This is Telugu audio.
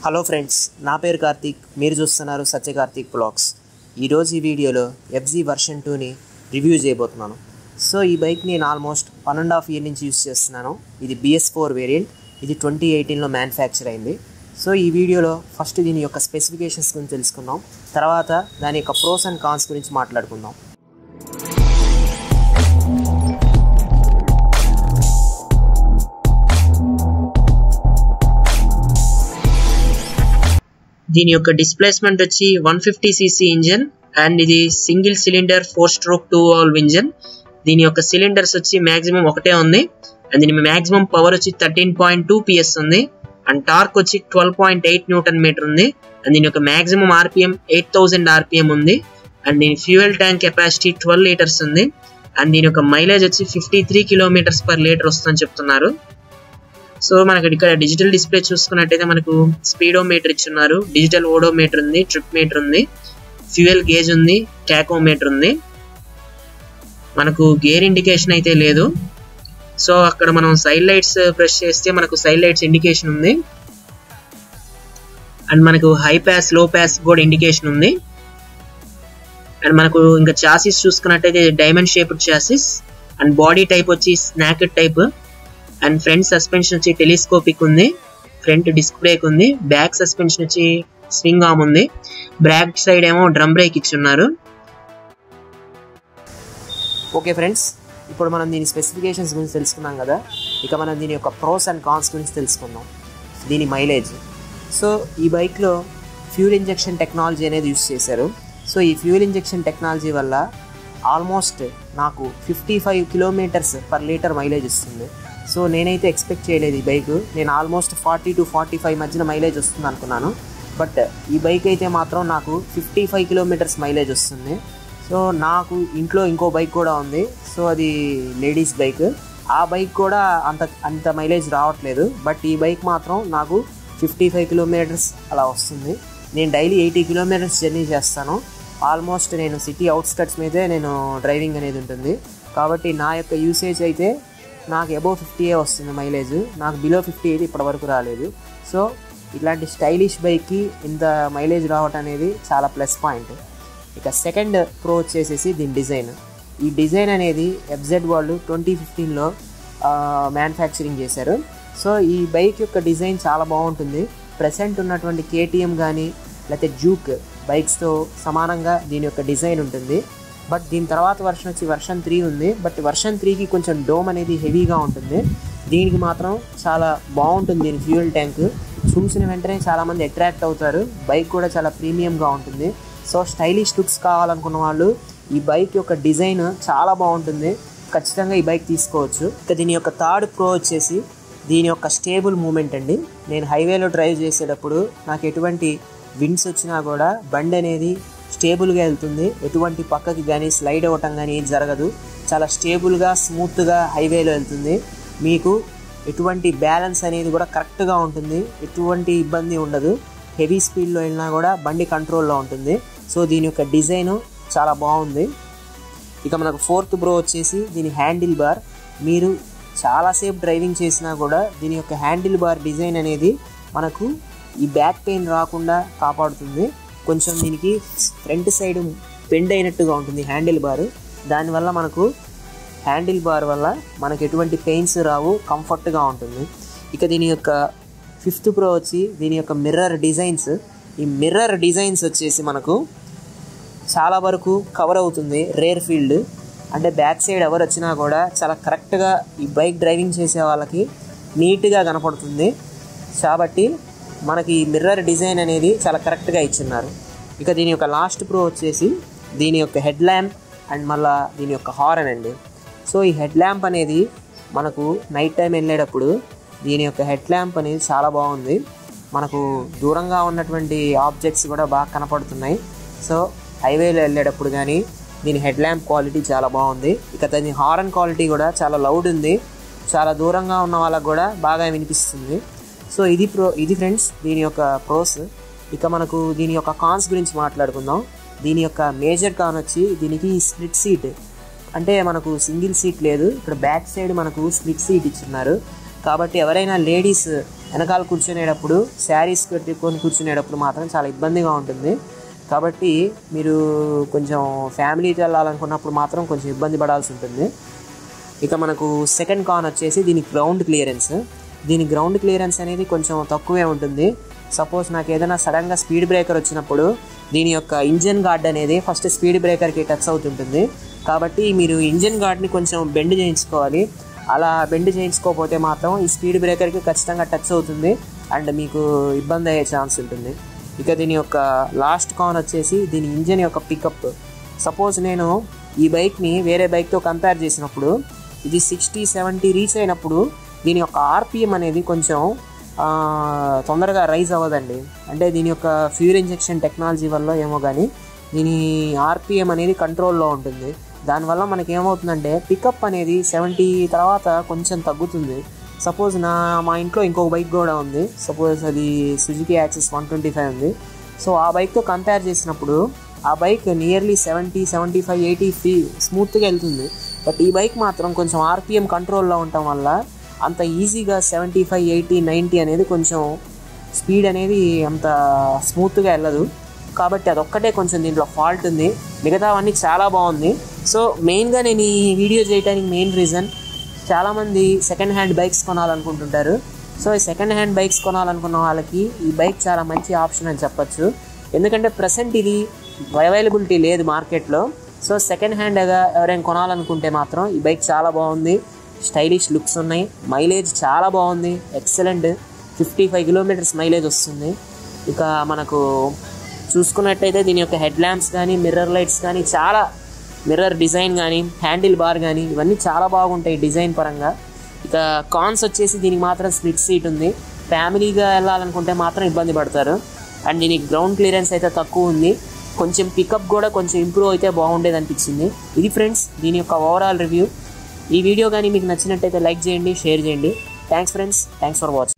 హలో ఫ్రెండ్స్ నా పేరు కార్తీక్ మీరు చూస్తున్నారు సత్య కార్తీక్ బ్లాగ్స్ ఈరోజు ఈ వీడియోలో ఎఫ్జీ వర్షన్ టూని రివ్యూ చేయబోతున్నాను సో ఈ బైక్ నేను almost one and half year నుంచి యూస్ చేస్తున్నాను ఇది బిఎస్ ఫోర్ వేరియంట్ ఇది ట్వంటీ ఎయిటీన్లో మ్యానుఫ్యాక్చర్ అయింది సో ఈ వీడియోలో ఫస్ట్ దీని యొక్క స్పెసిఫికేషన్స్ గురించి తెలుసుకుందాం తర్వాత దాని యొక్క ప్రోస్ అండ్ కాన్స్ గురించి మాట్లాడుకుందాం దీని యొక్క డిస్ప్లేస్మెంట్ వచ్చి one fifty CC engine and ఇది single cylinder four stroke two valve engine దీని యొక్క సిలిండర్స్ వచ్చి మాక్సిమం ఒకటే ఉంది అండ్ దీని మాక్సిమం పవర్ వచ్చి థర్టీన్ పాయింట్ టూ పిఎస్ ఉంది అండ్ టార్క్ వచ్చి twelve point eight newton metre ఉంది అండ్ దీని యొక్క maximum RPM eight thousand RPM ఉంది అండ్ దీని fuel tank capacity twelve litres ఉంది అండ్ దీని యొక్క మైలేజ్ వచ్చి fifty three kilometres per litre వస్తుందని చెప్తున్నారు సో మనకి ఇక్కడ డిజిటల్ డిస్ప్లే చూసుకున్నట్టయితే మనకు స్పీడోమీటర్ ఇచ్చున్నారు డిజిటల్ ఓడోమీటర్ ఉంది ట్రిప్ మీటర్ ఉంది ఫ్యూయల్ గేజ్ ఉంది టాకోమీటర్ ఉంది మనకు గేర్ ఇండికేషన్ అయితే లేదు సో అక్కడ మనం సైడ్ లైట్స్ ప్రెస్ చేస్తే మనకు సైడ్ లైట్స్ ఇండికేషన్ ఉంది అండ్ మనకు హై ప్యాస్ లో ప్యాస్ కూడా ఇండికేషన్ ఉంది అండ్ మనకు ఇంకా చాసిస్ చూసుకున్నట్టయితే diamond shaped chassis and body type వచ్చి snaked type and front suspension వచ్చి టెలిస్కోపిక్ ఉంది ఫ్రంట్ డిస్క్ బ్రేక్ ఉంది బ్యాక్ సస్పెన్షన్ వచ్చి స్వింగ్ ఆమ్ ఉంది బ్యాక్ సైడ్ ఏమో డ్రమ్ బ్రేక్ ఇచ్చున్నారు ఓకే ఫ్రెండ్స్ ఇప్పుడు మనం దీని స్పెసిఫికేషన్స్ గురించి తెలుసుకున్నాం కదా ఇక మనం దీని యొక్క ప్రోస్ అండ్ కాన్స్ గురించి తెలుసుకుందాం దీని మైలేజ్ సో ఈ బైక్లో ఫ్యూల్ ఇంజెక్షన్ టెక్నాలజీ అనేది యూస్ చేశారు సో ఈ ఫ్యూల్ ఇంజెక్షన్ టెక్నాలజీ వల్ల ఆల్మోస్ట్ నాకు fifty five kilometres per litre mileage ఇస్తుంది సో నేనైతే ఎక్స్పెక్ట్ చేయలేదు ఈ బైక్ నేను almost forty to forty five మధ్యన మైలేజ్ వస్తుంది అనుకున్నాను బట్ ఈ బైక్ అయితే మాత్రం నాకు ఫిఫ్టీ ఫైవ్ కిలోమీటర్స్ మైలేజ్ వస్తుంది సో నాకు ఇంట్లో ఇంకో బైక్ కూడా ఉంది సో అది లేడీస్ బైక్ ఆ బైక్ కూడా అంత అంత మైలేజ్ రావట్లేదు బట్ ఈ బైక్ మాత్రం నాకు ఫిఫ్టీ ఫైవ్ కిలోమీటర్స్ అలా వస్తుంది నేను డైలీ ఎయిటీ కిలోమీటర్స్ జర్నీ చేస్తాను ఆల్మోస్ట్ నేను సిటీ అవుట్స్కట్స్ మీదే నేను డ్రైవింగ్ అనేది ఉంటుంది కాబట్టి నా యొక్క యూసేజ్ అయితే నాకు అబౌవ్ ఫిఫ్టీయే వస్తుంది మైలేజ్ నాకు బిలో ఫిఫ్టీ అయితే ఇప్పటివరకు రాలేదు సో ఇట్లాంటి స్టైలిష్ బైక్కి ఇంత మైలేజ్ రావటం అనేది చాలా ప్లస్ పాయింట్ ఇక సెకండ్ ప్రో వచ్చేసేసి దీని డిజైన్ ఈ డిజైన్ అనేది ఎఫ్జెడ్ వాళ్ళు ట్వంటీ ఫిఫ్టీన్లో మ్యానుఫ్యాక్చరింగ్ చేశారు సో ఈ బైక్ యొక్క డిజైన్ చాలా బాగుంటుంది ప్రజెంట్ ఉన్నటువంటి కేటీఎం కానీ లేకపోతే జూక్ బైక్స్తో సమానంగా దీని యొక్క డిజైన్ ఉంటుంది బట్ దీని తర్వాత వర్షన్ వచ్చి వర్షన్ త్రీ ఉంది బట్ వర్షన్ త్రీకి కొంచెం డోమ్ అనేది హెవీగా ఉంటుంది దీనికి మాత్రం చాలా బాగుంటుంది దీని ఫ్యూయల్ ట్యాంక్ చూసిన వెంటనే చాలామంది అట్రాక్ట్ అవుతారు బైక్ కూడా చాలా ప్రీమియంగా ఉంటుంది సో స్టైలిష్ లుక్స్ కావాలనుకున్న వాళ్ళు ఈ బైక్ యొక్క డిజైన్ చాలా బాగుంటుంది ఖచ్చితంగా ఈ బైక్ తీసుకోవచ్చు ఇక దీని యొక్క థర్డ్ ప్రో వచ్చేసి దీని యొక్క స్టేబుల్ మూమెంట్ అండి నేను హైవేలో డ్రైవ్ చేసేటప్పుడు నాకు ఎటువంటి విండ్స్ వచ్చినా కూడా బండి అనేది స్టేబుల్గా వెళ్తుంది ఎటువంటి పక్కకి కానీ స్లైడ్ అవ్వటం కానీ ఏది జరగదు చాలా స్టేబుల్గా స్మూత్గా హైవేలో వెళ్తుంది మీకు ఎటువంటి బ్యాలెన్స్ అనేది కూడా కరెక్ట్గా ఉంటుంది ఎటువంటి ఇబ్బంది ఉండదు హెవీ స్పీడ్లో వెళ్ళినా కూడా బండి కంట్రోల్లో ఉంటుంది సో దీని యొక్క డిజైన్ చాలా బాగుంది ఇక మనకు ఫోర్త్ బ్రో వచ్చేసి దీని హ్యాండిల్ బార్ మీరు చాలాసేపు డ్రైవింగ్ చేసినా కూడా దీని యొక్క హ్యాండిల్ బార్ డిజైన్ అనేది మనకు ఈ బ్యాక్ పెయిన్ రాకుండా కాపాడుతుంది కొంచెం దీనికి ఫ్రంట్ సైడ్ బెండ్ అయినట్టుగా ఉంటుంది హ్యాండిల్ బార్ దానివల్ల మనకు హ్యాండిల్ బార్ వల్ల మనకు ఎటువంటి పెయిన్స్ రావు కంఫర్ట్గా ఉంటుంది ఇక దీని యొక్క ఫిఫ్త్ ప్రో వచ్చి దీని యొక్క మిర్రర్ డిజైన్స్ ఈ మిర్రర్ డిజైన్స్ వచ్చేసి మనకు చాలా వరకు కవర్ అవుతుంది రేర్ ఫీల్డ్ అంటే బ్యాక్ సైడ్ ఎవరు వచ్చినా కూడా చాలా కరెక్ట్గా ఈ బైక్ డ్రైవింగ్ చేసే వాళ్ళకి నీట్గా కనపడుతుంది కాబట్టి మనకి ఈ మిర్రర్ డిజైన్ అనేది చాలా కరెక్ట్గా ఇచ్చున్నారు ఇక దీని యొక్క లాస్ట్ ప్రో వచ్చేసి దీని యొక్క హెడ్ ల్యాంప్ అండ్ మళ్ళీ దీని యొక్క హారన్ అండి సో ఈ హెడ్ ల్యాంప్ అనేది మనకు నైట్ టైం వెళ్ళేటప్పుడు దీని యొక్క హెడ్ ల్యాంప్ అనేది చాలా బాగుంది మనకు దూరంగా ఉన్నటువంటి ఆబ్జెక్ట్స్ కూడా బాగా కనపడుతున్నాయి సో హైవేలో వెళ్ళేటప్పుడు కానీ దీని హెడ్ ల్యాంప్ క్వాలిటీ చాలా బాగుంది ఇక దీని హారన్ క్వాలిటీ కూడా చాలా లౌడ్ ఉంది చాలా దూరంగా ఉన్న వాళ్ళకు కూడా బాగా వినిపిస్తుంది సో ఇది ప్రో ఇది ఫ్రెండ్స్ దీని యొక్క ప్రోస్ ఇక మనకు దీని యొక్క కాన్స్ గురించి మాట్లాడుకుందాం దీని యొక్క మేజర్ కాన్ వచ్చి దీనికి స్ప్లిట్ సీట్ అంటే మనకు సింగిల్ సీట్ లేదు ఇక్కడ బ్యాక్ సైడ్ మనకు స్ప్లిట్ సీట్ ఇచ్చున్నారు కాబట్టి ఎవరైనా లేడీస్ వెనకాల కూర్చునేటప్పుడు శారీస్ కట్టుకొని కూర్చునేటప్పుడు మాత్రం చాలా ఇబ్బందిగా ఉంటుంది కాబట్టి మీరు కొంచెం ఫ్యామిలీతో వెళ్ళాలనుకున్నప్పుడు మాత్రం కొంచెం ఇబ్బంది పడాల్సి ఉంటుంది ఇక మనకు సెకండ్ కాన్ వచ్చేసి దీని గ్రౌండ్ క్లియరెన్స్ దీని గ్రౌండ్ క్లియరెన్స్ అనేది కొంచెం తక్కువే ఉంటుంది సపోజ్ నాకు ఏదైనా సడన్గా స్పీడ్ బ్రేకర్ వచ్చినప్పుడు దీని యొక్క ఇంజన్ గార్డ్ అనేది ఫస్ట్ స్పీడ్ బ్రేకర్కి టచ్ అవుతుంటుంది కాబట్టి మీరు ఇంజన్ గార్డ్ని కొంచెం బెండ్ చేయించుకోవాలి అలా బెండ్ చేయించుకోకపోతే మాత్రం ఈ స్పీడ్ బ్రేకర్కి ఖచ్చితంగా టచ్ అవుతుంది అండ్ మీకు ఇబ్బంది అయ్యే ఛాన్స్ ఉంటుంది ఇక దీని యొక్క లాస్ట్ కాన్ వచ్చేసి దీని ఇంజన్ యొక్క పికప్ సపోజ్ నేను ఈ బైక్ని వేరే బైక్తో కంపేర్ చేసినప్పుడు ఇది సిక్స్టీ సెవెంటీ రీచ్ అయినప్పుడు దీని యొక్క ఆర్పిఎం అనేది కొంచెం ఆ, తొందరగా రైజ్ అవ్వదండి అంటే దీని యొక్క ఫ్యూర్ ఇంజెక్షన్ టెక్నాలజీ వల్ల ఏమో కానీ దీని ఆర్పిఎం అనేది కంట్రోల్లో ఉంటుంది దానివల్ల మనకి ఏమవుతుందంటే పికప్ అనేది సెవెంటీ తర్వాత కొంచెం తగ్గుతుంది సపోజ్ నా మా ఇంట్లో ఇంకొక బైక్ కూడా ఉంది సపోజ్ అది Suzuki Access one twenty five ఉంది సో ఆ బైక్తో కంపేర్ చేసినప్పుడు ఆ bike nearly seventy seventy five eighty ఫీ స్మూత్గా వెళ్తుంది బట్ ఈ బైక్ మాత్రం కొంచెం ఆర్పిఎం కంట్రోల్లో ఉండటం వల్ల అంత ఈజీగా సెవెంటీ ఫైవ్ ఎయిటీ నైంటీ అనేది కొంచెం స్పీడ్ అనేది అంత స్మూత్గా వెళ్ళదు కాబట్టి అదొక్కటే కొంచెం దీంట్లో ఫాల్ట్ ఉంది మిగతావన్నీ చాలా బాగుంది సో మెయిన్గా నేను ఈ వీడియో చేయడానికి మెయిన్ రీజన్ చాలామంది సెకండ్ హ్యాండ్ బైక్స్ కొనాలనుకుంటుంటారు సో ఈ సెకండ్ హ్యాండ్ బైక్స్ కొనాలనుకున్న వాళ్ళకి ఈ బైక్ చాలా మంచి ఆప్షన్ అని చెప్పొచ్చు ఎందుకంటే ప్రజెంట్ ఇది అవైలబిలిటీ లేదు మార్కెట్లో సో సెకండ్ హ్యాండ్గా ఎవరైనా కొనాలనుకుంటే మాత్రం ఈ బైక్ చాలా బాగుంది స్టైలిష్ లుక్స్ ఉన్నాయి మైలేజ్ చాలా బాగుంది excellent fifty five kilometres mileage వస్తుంది ఇక మనకు చూసుకున్నట్టయితే దీని యొక్క హెడ్ ల్యాంప్స్ కానీ మిర్రర్ లైట్స్ కానీ చాలా మిర్రర్ డిజైన్ కానీ హ్యాండిల్ బార్ కానీ ఇవన్నీ చాలా బాగుంటాయి డిజైన్ పరంగా ఇక కాన్స్ వచ్చేసి దీనికి మాత్రం స్ప్లిట్ సీట్ ఉంది ఫ్యామిలీగా వెళ్ళాలనుకుంటే మాత్రం ఇబ్బంది పడతారు అండ్ దీనికి గ్రౌండ్ క్లియరెన్స్ అయితే తక్కువ ఉంది కొంచెం పికప్ కూడా కొంచెం ఇంప్రూవ్ అయితే బాగుండేది అనిపించింది ఇది ఫ్రెండ్స్ దీని యొక్క ఓవరాల్ రివ్యూ ఈ వీడియో కానీ మీకు నచ్చినట్టయితే లైక్ చేయండి షేర్ చేయండి thanks friends thanks for watching